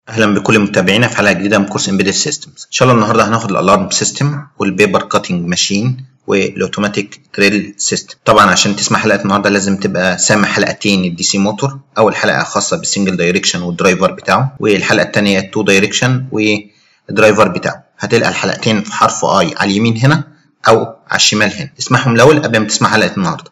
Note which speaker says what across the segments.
Speaker 1: اهلا بكل متابعينا في حلقه جديده من كورس امبيدد سيستمز ان شاء الله النهارده هناخد الالارم سيستم والبيبر كاتنج ماشين والاوتوماتيك دريل سيستم طبعا عشان تسمع حلقه النهارده لازم تبقى سامع حلقتين الدي سي موتور اول حلقه خاصه بالسنجل دايركشن والدرايفر بتاعه والحلقه الثانيه التو دايركشن والدرايفر بتاعه هتلقى الحلقتين في حرف اي على اليمين هنا او على الشمال هنا اسمعهم الاول قبل ما تسمع حلقه النهارده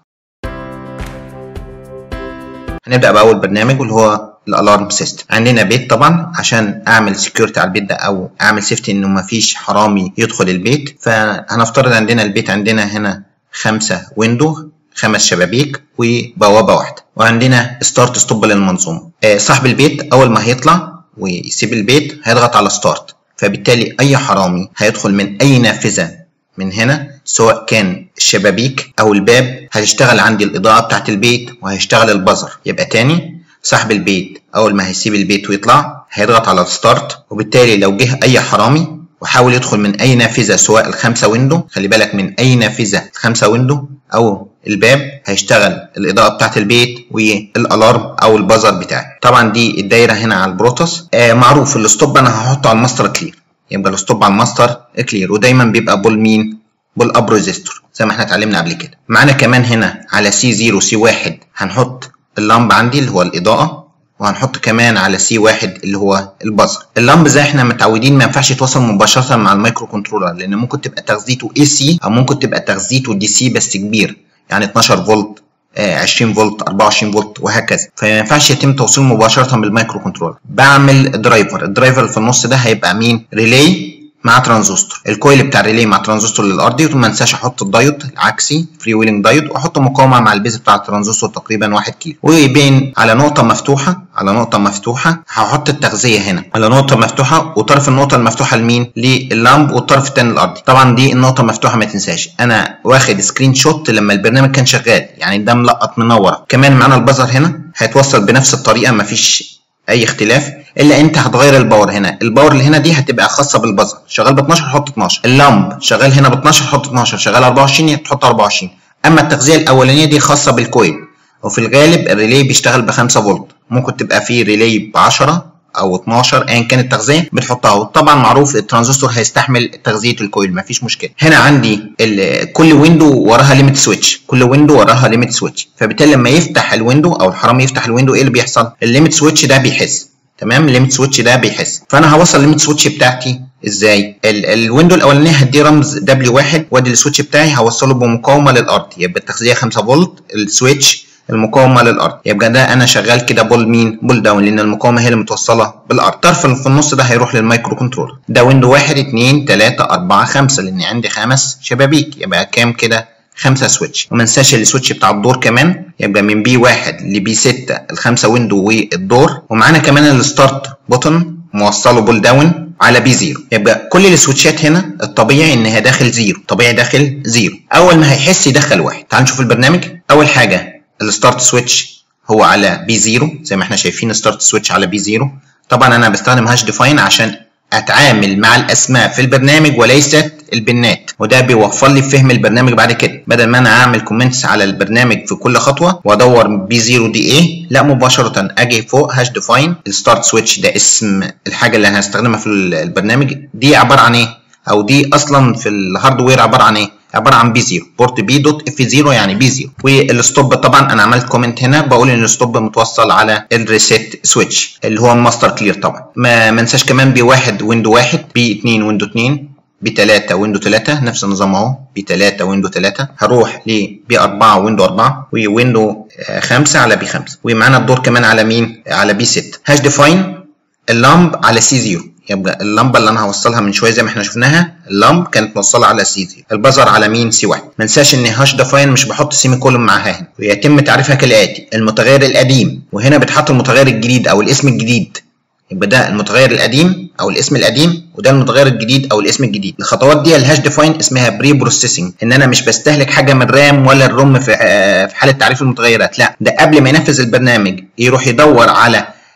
Speaker 1: هنبدا باول برنامج واللي هو الالارم سيستم عندنا بيت طبعا عشان اعمل سكيورتي على البيت ده او اعمل سيفتي انه ما فيش حرامي يدخل البيت فهنفترض عندنا البيت عندنا هنا خمسة ويندو خمس شبابيك وبوابه واحده وعندنا ستارت ستوب للمنظومه آه صاحب البيت اول ما هيطلع ويسيب البيت هيضغط على ستارت فبالتالي اي حرامي هيدخل من اي نافذه من هنا سواء كان الشبابيك او الباب هتشتغل عندي الاضاءه بتاعت البيت وهيشتغل البزر يبقى تاني صاحب البيت اول ما هيسيب البيت ويطلع هيضغط على الستارت وبالتالي لو جه اي حرامي وحاول يدخل من اي نافذه سواء الخمسه ويندو خلي بالك من اي نافذه الخمسه ويندو او الباب هيشتغل الاضاءه بتاعت البيت والالارم او البازر بتاعي طبعا دي الدايره هنا على البروتوس آه معروف الستوب انا هحطه على الماستر كلير يبقى الستوب على الماستر كلير ودايما بيبقى بول مين بول اب ريزيستور زي ما احنا اتعلمنا قبل كده معانا كمان هنا على سي 0 سي 1 هنحط اللمب عندي اللي هو الاضاءه وهنحط كمان على سي واحد اللي هو البازر اللمب زي احنا متعودين ما ينفعش يتوصل مباشره مع المايكرو كنترولر لان ممكن تبقى تغذيته اي سي او ممكن تبقى تغذيته دي سي بس كبير يعني 12 فولت 20 فولت 24 فولت وهكذا فما ينفعش يتم توصيله مباشره بالمايكرو كنترولر بعمل درايفر الدرايفر اللي في النص ده هيبقى مين ريلي مع ترانزستور الكويل بتاع الريلي مع ترانزستور للارضي وما انساش احط الدايود العكسي فري ويلنج دايود واحط مقاومه مع البيز بتاع الترانزستور تقريبا 1 كيلو وبين على نقطه مفتوحه على نقطه مفتوحه هحط التغذيه هنا على نقطه مفتوحه وطرف النقطه المفتوحه لمين لللامب والطرف الثاني الارضي طبعا دي النقطه مفتوحه ما تنساش انا واخد سكرين شوت لما البرنامج كان شغال يعني ده ملقط منوره كمان معانا البزر هنا هيتوصل بنفس الطريقه مفيش اي اختلاف الا انت هتغير الباور هنا الباور اللي هنا دي هتبقى خاصه بالبزر شغال ب 12 حط 12 اللامب شغال هنا ب 12 حط 12 شغال 24 تحط 24 اما التغذيه الاولانيه دي خاصه بالكويل وفي الغالب الريلي بيشتغل ب 5 فولت ممكن تبقى فيه ريلي ب 10 او 12 ايا كانت التغذيه بتحطها وطبعا معروف الترانزستور هيستحمل تغذيه الكويل مفيش مشكله هنا عندي كل ويندو وراها ليميت سويتش كل ويندو وراها ليميت سويتش فبالتالي لما يفتح الويندو او الحرامي يفتح الويندو ايه اللي بيحصل الليميت سويتش ده بيحس تمام الليميت سويتش ده بيحس فانا هوصل الليميت سويتش بتاعتي ازاي الويندو الاولانيه هديه رمز W1 وادي السويتش بتاعي هوصله بمقاومه للارض يبقى التغذيه 5 فولت السويتش المقاومه للارض يبقى ده انا شغال كده بول مين بول داون لان المقاومه هي اللي متوصله بالارض الطرف اللي في النص ده هيروح للمايكرو كنترولر ده ويندو 1 2 3 4 5 لان عندي خمس شبابيك يبقى كام كده خمسة سويتش وما ننساش السويتش بتاع الدور كمان يبقى من بي 1 لبي 6 الخمسة ويندو والدور ومعانا كمان الستارت بوتن موصله بول داون على بي 0 يبقى كل السويتشات هنا الطبيعي انها داخل زيرو طبيعي داخل زيرو اول ما هيحس يدخل واحد تعال نشوف البرنامج اول حاجه الستارت سويتش هو على بي 0 زي ما احنا شايفين ستارت سويتش على بي 0 طبعا انا بستخدم هاش ديفاين عشان اتعامل مع الاسماء في البرنامج وليست البنات وده بيوفر لي فهم البرنامج بعد كده بدل ما انا اعمل كومنتس على البرنامج في كل خطوه وادور بي 0 دي ايه لا مباشره اجي فوق هاش ديفاين الستارت سويتش ده اسم الحاجه اللي هنستخدمها في البرنامج دي عباره عن ايه او دي اصلا في الهاردوير عباره عن ايه عباره عن بي 0 بورت بي دوت اف 0 يعني بي 0 والستوب طبعا انا عملت كومنت هنا بقول ان الستوب متوصل على الريسيت سويتش اللي هو الماستر كلير طبعا ما منساش كمان بي 1 ويندو 1 بي 2 ويندو 2 بي 3 ويندو 3 نفس النظام اهو بي 3 ويندو 3 هروح لبي 4 ويندو 4 وويندو 5 على بي 5 ومعانا الدور كمان على مين على بي 6 هاش ديفاين اللامب على سي 0 يبقى اللمبه اللي انا هوصلها من شويه زي ما احنا شفناها اللمب كانت موصله على سي 0 البزر على مين سي 1 ما انساش ان هاش ديفاين مش بحط سيمي كولوم معاها هنا ويتم تعريفها كالاتي المتغير القديم وهنا بتحط المتغير الجديد او الاسم الجديد يبقى ده المتغير القديم او الاسم القديم وده المتغير الجديد او الاسم الجديد الخطوات دي الهاش ديفاين اسمها بري بروسيسنج ان انا مش بستهلك حاجه من الرام ولا الروم في في حاله تعريف المتغيرات لا ده قبل ما ينفذ البرنامج يروح يدور على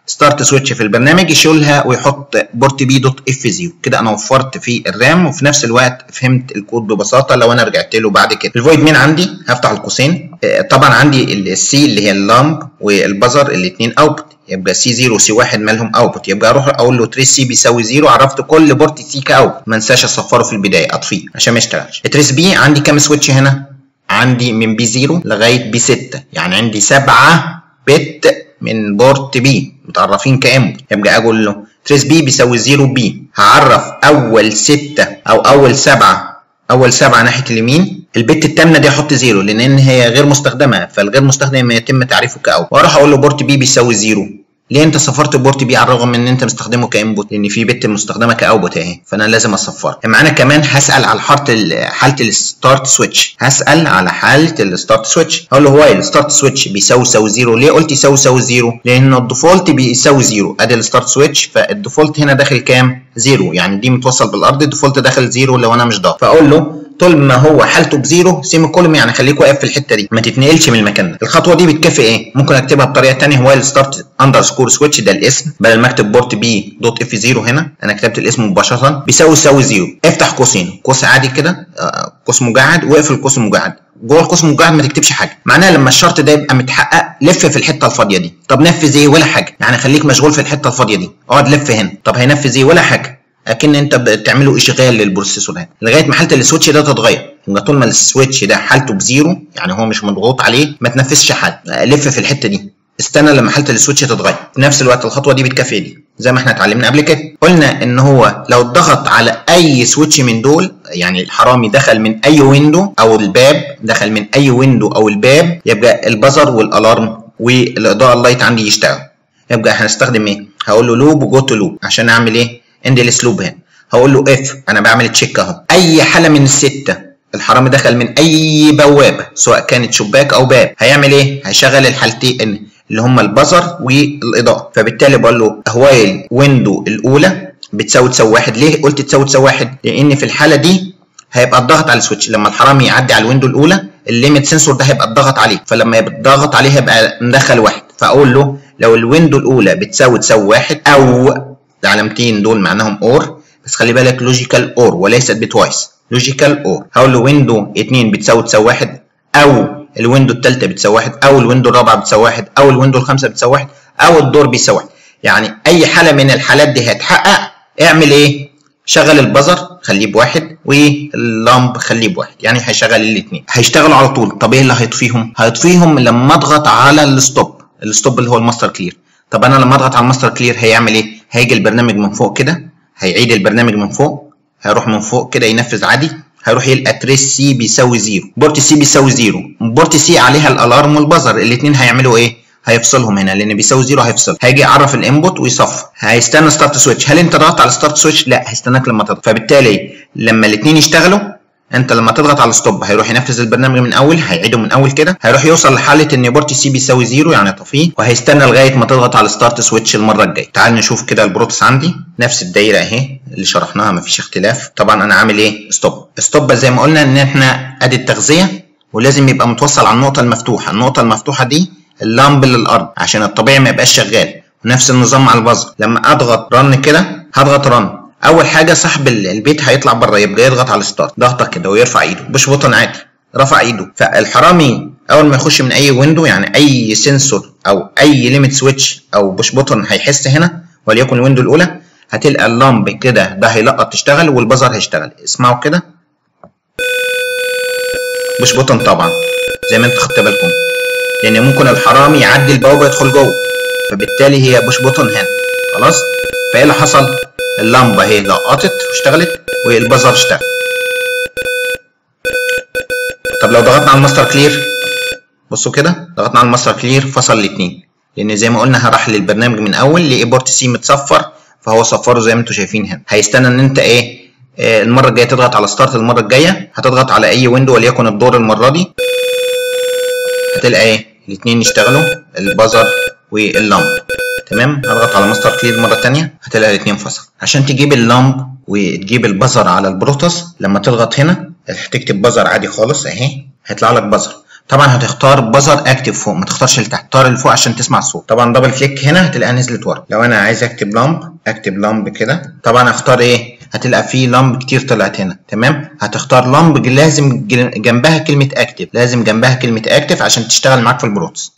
Speaker 1: ستارت سويتش في البرنامج يشيلها ويحط بورت بي دوت اف 0 كده انا وفرت في الرام وفي نفس الوقت فهمت الكود ببساطه لو انا رجعت له بعد كده الفويد مين عندي هفتح القوسين طبعا عندي السي اللي هي اللامب والبزر الاثنين اوتبوت يبقى سي 0 وسي 1 مالهم اوتبوت يبقى اروح اقول له تريس سي بيساوي 0 عرفت كل بورت سي كاوت ما انساش اصفره في البدايه اطفيه عشان ما يشتغلش تريس بي عندي كام سويتش هنا عندي من بي 0 لغايه بي 6 يعني عندي 7 بت من بورت بي متعرفين كانبوت يبقى اقول له تريس بي بيساوي 0 بي هعرف اول 6 او اول 7 اول 7 ناحيه اليمين البت التامنه دي احط زيرو لان هي غير مستخدمه فالغير مستخدم يتم تعريفه كاوت واروح اقول له بورت بي بيساوي زيرو ليه انت صفرت بورت بي على الرغم من ان انت مستخدمه كانبوت لان في بت مستخدمه كاوتبوت اهي فانا لازم اصفرها معانا كمان هسال على حاله حاله الستارت سويتش هسال على حاله الستارت سويتش هقول له هو الستارت سويتش بيساوي يساوي زيرو ليه قلت يساوي يساوي زيرو لان الديفولت بيساوي زيرو ادي الستارت سويتش فالديفولت هنا داخل كام زيرو يعني دي متوصل بالارض الديفولت داخل زيرو لو انا مش ضاغط فاقول له طول ما هو حالته بزيرو سيمي كولوم يعني خليك واقف في الحته دي ما تتنقلش من المكان ده الخطوه دي بتكفي ايه ممكن اكتبها بطريقه ثانيه هو الستارت اندرسكور سويتش ده الاسم بدل ما اكتب بورت بي دوت اف 0 هنا انا كتبت الاسم مباشره بيساوي يساوي زيرو افتح قوسين قوس عادي كده قوس مجعد واقفل القوس المجعد جوه القوس المجعد ما تكتبش حاجه معناها لما الشرط ده يبقى متحقق لف في الحته الفاضيه دي طب نفذ ايه ولا حاجه يعني خليك مشغول في الحته الفاضيه دي اقعد لف هنا طب هينفذ ايه ولا حاجه اكن انت بتعمله اشغال للبروسيسور هنا لغايه ما حاله السويتش ده تتغير يبقى طول ما السويتش ده حالته بزيرو يعني هو مش مضغوط عليه ما تنفذش حاجه لف في الحته دي استنى لما حاله السويتش تتغير في نفس الوقت الخطوه دي بتكفي دي زي ما احنا اتعلمنا قبل كده قلنا ان هو لو ضغط على اي سويتش من دول يعني الحرامي دخل من اي ويندو او الباب دخل من اي ويندو او الباب يبقى البزر والالارم والاضاءه اللايت عندي يشتغل يبقى هنستخدم ايه هقول له لوب وجو تو لوب عشان اعمل ايه اند السلوب هنا هقول له اف انا بعمل تشيك اهو اي حاله من السته الحرامي دخل من اي بوابه سواء كانت شباك او باب هيعمل ايه هيشغل الحالتين اللي هما البزر والاضاءه فبالتالي بقول له هوايل ويندو الاولى بتساوي تساوي واحد ليه قلت تساوي تساوي واحد لان في الحاله دي هيبقى الضغط على السويتش لما الحرامي يعدي على الويندو الاولى الليميت سنسور ده هيبقى الضغط عليه فلما يبقى الضغط عليه هيبقى مدخل واحد فاقول له لو الويندو الاولى بتساوي تساوي واحد او العلامتين دول معناهم اور بس خلي بالك لوجيكال اور وليست بتوايس لوجيكال اور هقول له ويندو 2 بتساوي تساوي واحد او الويندو الثالثه بتساوي واحد او الويندو الرابعه بتساوي واحد او الويندو الخامسه بتساوي واحد او الدور بيساوي واحد يعني اي حاله من الحالات دي هتحقق اعمل ايه شغل البزر خليه بواحد واللامب خليه بواحد يعني هيشغل الاثنين هيشتغلوا على طول طب ايه اللي هيطفيهم هيطفيهم لما اضغط على الستوب الستوب اللي هو الماستر كلير طب انا لما اضغط على الماستر كلير هيعمل ايه هيجي البرنامج من فوق كده هيعيد البرنامج من فوق هيروح من فوق كده ينفذ عادي هيروح يلقى تريس سي بيساوي زيرو بورت سي بيساوي زيرو بورت سي عليها الالارم والبزر الاثنين هيعملوا ايه هيفصلهم هنا لان بيساوي زيرو هيفصل هيجي يعرف الانبوت ويصفر هيستنى ستارت سويتش هل انت ضغطت على ستارت سويتش لا هيستناك لما تضغط فبالتالي لما الاثنين يشتغلوا انت لما تضغط على ستوب هيروح ينفذ البرنامج من اول هيعيده من اول كده هيروح يوصل لحاله ان بورت سي بيساوي زيرو يعني طفيه وهيستنى لغايه ما تضغط على ستارت سويتش المره الجايه تعال نشوف كده البروتس عندي نفس الدايره اهي اللي شرحناها مفيش اختلاف طبعا انا عامل ايه ستوب ستوب زي ما قلنا ان احنا ادي التغذيه ولازم يبقى متوصل على النقطه المفتوحه النقطه المفتوحه دي اللامب للارض عشان الطبيعي ما يبقاش شغال ونفس النظام مع البازر لما اضغط رن كده هضغط رن اول حاجه صاحب البيت هيطلع بره يبقى يضغط على ستارت ضغطه كده ويرفع ايده مش بوتن عادي رفع ايده فالحرامي اول ما يخش من اي ويندو يعني اي سنسور او اي ليميت سويتش او بوش بوتن هيحس هنا وليكن الويندو الاولى هتلقى اللامب كده ده هيلقط تشتغل والبزر هيشتغل اسمعوا كده بوش بوتن طبعا زي ما انتوا خدتوا بالكم لان ممكن الحرامي يعدي البوابه يدخل جوه فبالتالي هي بوش بوتن هنا خلاص فايه اللي حصل اللمبه اهي لقطت واشتغلت والبزر اشتغل طب لو ضغطنا على الماستر كلير بصوا كده ضغطنا على الماستر كلير فصل الاثنين لان زي ما قلنا هراح للبرنامج من اول لقي بورت سي متصفر فهو صفره زي ما انتم شايفين هنا هيستنى ان انت ايه آه المره الجايه تضغط على ستارت المره الجايه هتضغط على اي ويندو وليكن الدور المره دي هتلاقي ايه الاثنين يشتغلوا البزر واللمب تمام هضغط على ماستر كلير مره ثانيه هتلاقي الاثنين فصل عشان تجيب اللمب وتجيب البزر على البروتوس لما تضغط هنا هتكتب بزر عادي خالص اهي هيطلع لك بزر طبعا هتختار بزر اكتف فوق ما تختارش لتحت اختار اللي فوق عشان تسمع الصوت طبعا دبل كليك هنا هتلاقيها نزلت ورا لو انا عايز اكتب لامب اكتب لامب كده طبعا اختار ايه هتلقى فيه لامب كتير طلعت هنا تمام هتختار لامب لازم جنبها كلمه اكتف لازم جنبها كلمه اكتف عشان تشتغل معاك في البروتس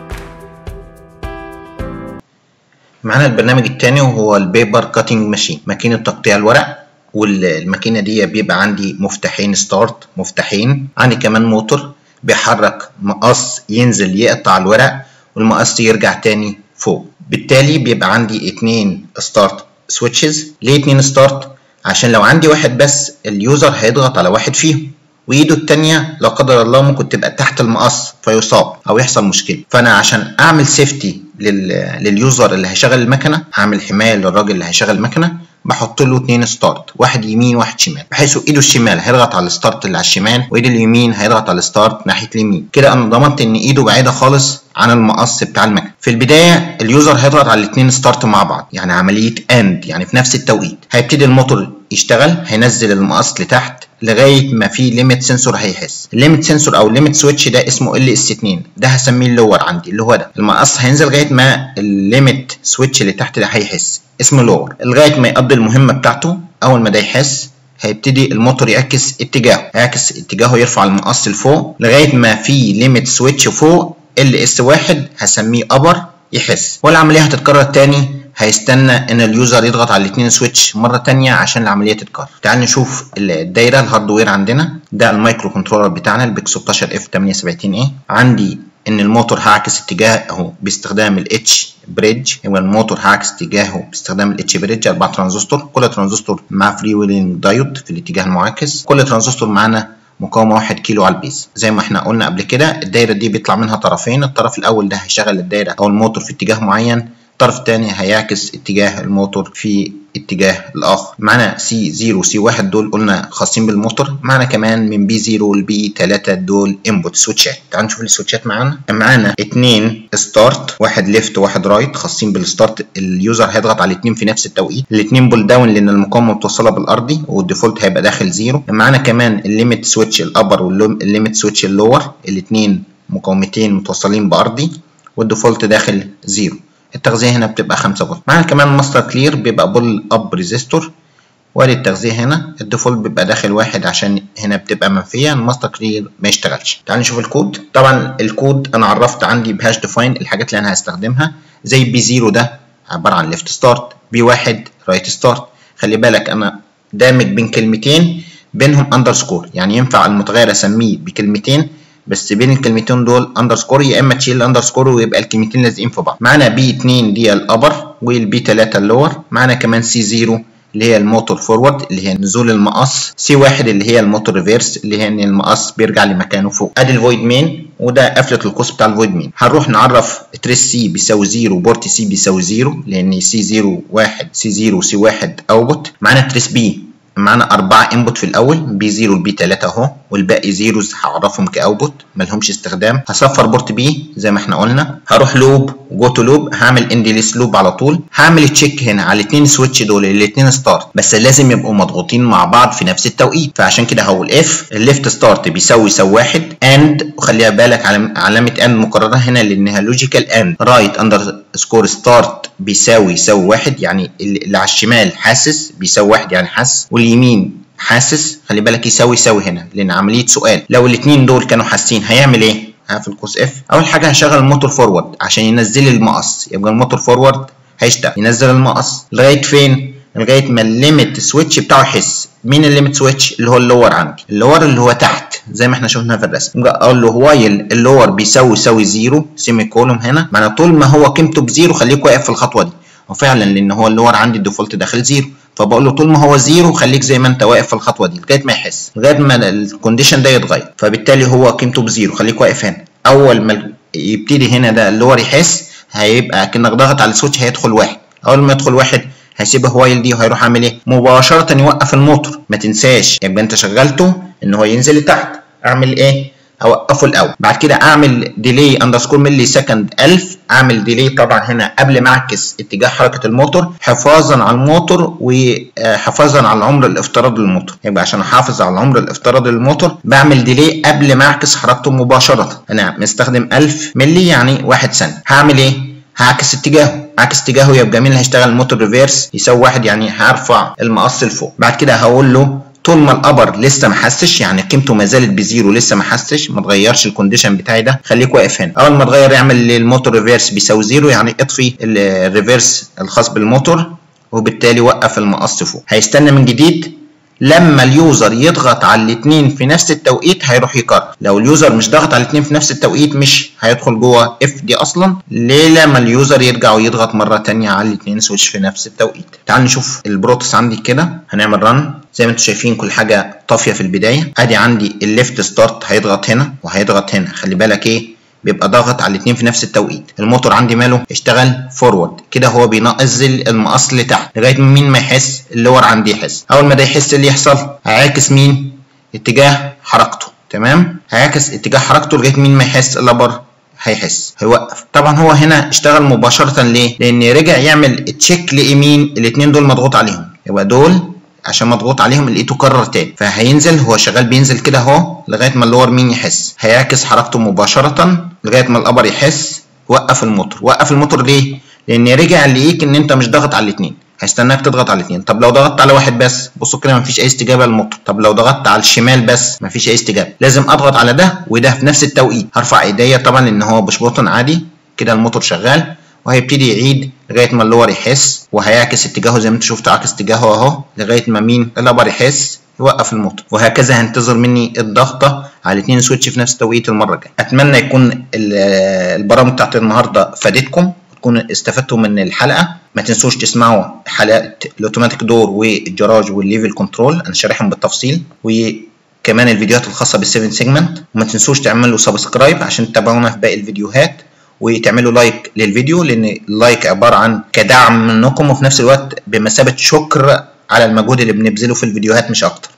Speaker 1: معانا البرنامج التاني وهو البيبر كاتنج ماشين ماكينه تقطيع الورق والماكينه دي بيبقى عندي مفتاحين ستارت مفتاحين عندي كمان موتور بيحرك مقص ينزل يقطع الورق والمقص يرجع تاني فوق بالتالي بيبقى عندي اتنين ستارت سويتشز ليه اتنين ستارت عشان لو عندي واحد بس اليوزر هيضغط على واحد فيهم وايده التانية لا قدر الله ممكن تبقى تحت المقص فيصاب او يحصل مشكله فانا عشان اعمل سيفتي لل... لليوزر اللي هيشغل المكنه اعمل حمايه للراجل اللي هيشغل المكنه بحط له اتنين ستارت واحد يمين واحد شمال بحيث ايده الشمال هيضغط على الستارت اللي على الشمال وايده اليمين هيضغط على الستارت ناحيه اليمين كده انا ضمنت ان ايده بعيده خالص عن المقص بتاع المكنه في البدايه اليوزر هيضغط على الاتنين ستارت مع بعض يعني عمليه اند يعني في نفس التوقيت هيبتدي الموتور يشتغل هينزل المقص لتحت لغايه ما في ليميت سنسور هيحس الليميت سنسور او الليميت سويتش ده اسمه ال اس 2 ده هسميه اللور عندي اللي هو ده المقص هينزل لغايه ما الليميت سويتش اللي تحت ده هيحس اسمه لور لغايه ما يقضي المهمه بتاعته اول ما ده يحس هيبتدي الموتور يعكس اتجاهه هيعكس اتجاهه يرفع المقص لفوق لغايه ما في ليميت سويتش فوق ال اس 1 هسميه ابر يحس والعمليه هتتكرر تاني هيستنى ان اليوزر يضغط على الاثنين سويتش مره تانية عشان العمليه تتكرر تعال نشوف الدايره الهاردوير عندنا ده المايكرو كنترولر بتاعنا البيك 16 اف 78 اي عندي ان الموتور هعكس اتجاهه باستخدام الاتش بريدج يبقى الموتور هعكس اتجاهه باستخدام الاتش بريدج 4 ترانزستور كل ترانزستور مع فري ويلينج دايود في الاتجاه المعاكس كل ترانزستور معانا مقاومه 1 كيلو على البيز زي ما احنا قلنا قبل كده الدايره دي بيطلع منها طرفين الطرف الاول ده هيشغل الدايره او الموتور في اتجاه معين الطرف الثاني هيعكس اتجاه الموتور في اتجاه الاخر معانا سي 0 سي 1 دول قلنا خاصين بالموتور معانا كمان من بي 0 لبي 3 دول انبوت سويتشات تعال نشوف السويتشات معانا معانا اتنين ستارت واحد ليفت وواحد رايت خاصين بالستارت اليوزر هيضغط على الاثنين في نفس التوقيت الاثنين بول داون لان المقاومه متوصله بالارضي والديفولت هيبقى داخل زيرو معانا كمان الليميت سويتش الابر والليميت سويتش اللور الاثنين مقاومتين متوصلين بارضي والديفولت داخل زيرو التغذية هنا بتبقى 5 فولت معانا كمان ماستر كلير بيبقى بول اب ريزيستور وادي التغذية هنا الديفولت بيبقى داخل واحد عشان هنا بتبقى منفية الماستر كلير ما يشتغلش تعال نشوف الكود طبعا الكود انا عرفت عندي بهاش ديفاين الحاجات اللي انا هستخدمها زي بي 0 ده عبارة عن ليفت ستارت بي 1 رايت ستارت خلي بالك انا دامج بين كلمتين بينهم اندرسكور يعني ينفع المتغير اسميه بكلمتين بس بين الكلمتين دول اندرسكور يا اما تشيل الاندرسكور ويبقى الكلمتين لازقين في بعض معانا بي 2 دي الابر والبي 3 اللور معانا كمان سي 0 اللي هي الموتور فورورد اللي هي نزول المقص سي 1 اللي هي الموتور ريفيرس اللي هي ان المقص بيرجع لمكانه فوق ادي الفويد مين وده قفله القوس بتاع الفويد مين هنروح نعرف تريس سي بيساوي 0 بورت سي بيساوي 0 لان سي 0 1 سي 0 سي 1 اوتبوت معانا تريس بي معانا أربعة انبوت في الأول بي 0 وبي 3 أهو والباقي زيروز هعرفهم كأوتبوت ملهمش استخدام هصفر بورت بي زي ما احنا قلنا هروح لوب وجو تو لوب هعمل اندليس لوب على طول هعمل تشيك هنا على الاثنين سويتش دول الاثنين ستارت بس لازم يبقوا مضغوطين مع بعض في نفس التوقيت فعشان كده هقول اف الليفت ستارت بيساوي يساوي واحد اند وخليها بالك علامة اند مكررة هنا لانها لوجيكال اند رايت اندر سكور ستارت بيساوي يساوي واحد يعني اللي على الشمال حاسس بيساوي واحد يعني حاسس واليمين حاسس خلي بالك يساوي يساوي هنا لان عمليه سؤال لو الاثنين دول كانوا حاسين هيعمل ايه هقفل قوس اف اول حاجه هشغل الموتور فورورد عشان ينزل لي المقص يبقى الموتور فورورد هيشتغل ينزل المقص لغايه فين لغايه ما الليميت سويتش بتاعه يحس مين الليميت سويتش اللي هو اللور عندي اللور اللي هو تحت زي ما احنا شفنا في الرسم اقول له وايل اللور بيساوي يساوي زيرو سيمي كولوم هنا معنى طول ما هو قيمته بزيرو خليك واقف في الخطوه دي وفعلا لان هو اللور عندي الديفولت داخل زيرو فبقول له طول ما هو زيرو خليك زي ما انت واقف في الخطوه دي لغايه ما يحس لغايه ما الكونديشن ده يتغير فبالتالي هو قيمته بزيرو خليك واقف هنا اول ما يبتدي هنا ده اللور يحس هيبقى كانك ضاغط على السويتش هيدخل واحد اول ما يدخل واحد هيسيبها وايل دي وهيروح عامل ايه مباشره يوقف الموتور ما تنساش يبقى انت شغلته ان هو ينزل لتحت اعمل ايه اوقفه الاول بعد كده اعمل ديلي اندرسكور ملي سكند 1000 اعمل ديلي طبعا هنا قبل ما اعكس اتجاه حركه الموتور حفاظا على الموتور وحفاظا على العمر الافتراضي للموتور يبقى عشان احافظ على العمر الافتراضي للموتور بعمل ديلي قبل ما اعكس حركته مباشره انا مستخدم 1000 ملي يعني 1 ثانيه هعمل ايه هعكس اتجاهه عكس اتجاهه يبقى مين اللي هيشتغل موتور ريفيرس يساوي واحد يعني هرفع المقص لفوق بعد كده هقول له طول ما الابر لسه ما حسش يعني قيمته ما زالت بزيرو لسه ما حسش ما تغيرش الكونديشن بتاعي ده خليك واقف هنا اول ما تغير اعمل للموتور ريفيرس بيساوي زيرو يعني اطفي الريفيرس الخاص بالموتور وبالتالي وقف المقص فوق هيستنى من جديد لما اليوزر يضغط على الاثنين في نفس التوقيت هيروح يكرر لو اليوزر مش ضغط على الاثنين في نفس التوقيت مش هيدخل جوه اف دي اصلا ليه لما اليوزر يرجع ويضغط مره تانية على الاثنين سويتش في نفس التوقيت تعال نشوف البروتوس عندي كده هنعمل رن زي ما انتم شايفين كل حاجه طافيه في البدايه ادي عندي الليفت ستارت هيضغط هنا وهيضغط هنا خلي بالك ايه بيبقى ضاغط على الاثنين في نفس التوقيت الموتور عندي ماله اشتغل فورورد كده هو بينزل المقص لتحت لغايه مين ما يحس اللور عندي يحس اول ما ده يحس اللي يحصل هيعكس مين اتجاه حركته تمام هيعكس اتجاه حركته لغايه مين ما يحس اللبر هيحس هيوقف طبعا هو هنا اشتغل مباشره ليه لان رجع يعمل تشيك ليمين الاثنين دول مضغوط عليهم يبقى دول عشان مضغوط عليهم لقيته كرر تاني فهينزل هو شغال بينزل كده اهو لغايه ما اللور مين يحس هيعكس حركته مباشره لغايه ما الابر يحس وقف الموتور وقف الموتور ليه لان رجع لقيك ان انت مش ضاغط على الاثنين هيستناك تضغط على الاثنين طب لو ضغطت على واحد بس بصوا كده مفيش اي استجابه للموتور طب لو ضغطت على الشمال بس مفيش اي استجابه لازم اضغط على ده وده في نفس التوقيت هرفع ايديا طبعا لان هو مش بوتن عادي كده الموتور شغال وهيبتدي يعيد لغايه ما اللور يحس وهيعكس اتجاهه زي ما انتم شفتوا عكس اتجاهه اهو لغايه ما مين اللبر يحس يوقف الموتور وهكذا هنتظر مني الضغطه على الاثنين سويتش في نفس التوقيت المره الجايه اتمنى يكون البرامج بتاعت النهارده فادتكم وتكونوا استفدتوا من الحلقه ما تنسوش تسمعوا حلقات الاوتوماتيك دور والجراج والليفل كنترول انا شارحهم بالتفصيل وكمان الفيديوهات الخاصه بالسيفن سيجمنت وما تنسوش تعملوا سبسكرايب عشان تتابعونا في باقي الفيديوهات وتعملوا لايك للفيديو لان اللايك عباره عن كدعم منكم وفي نفس الوقت بمثابه شكر على المجهود اللي بنبذله في الفيديوهات مش اكتر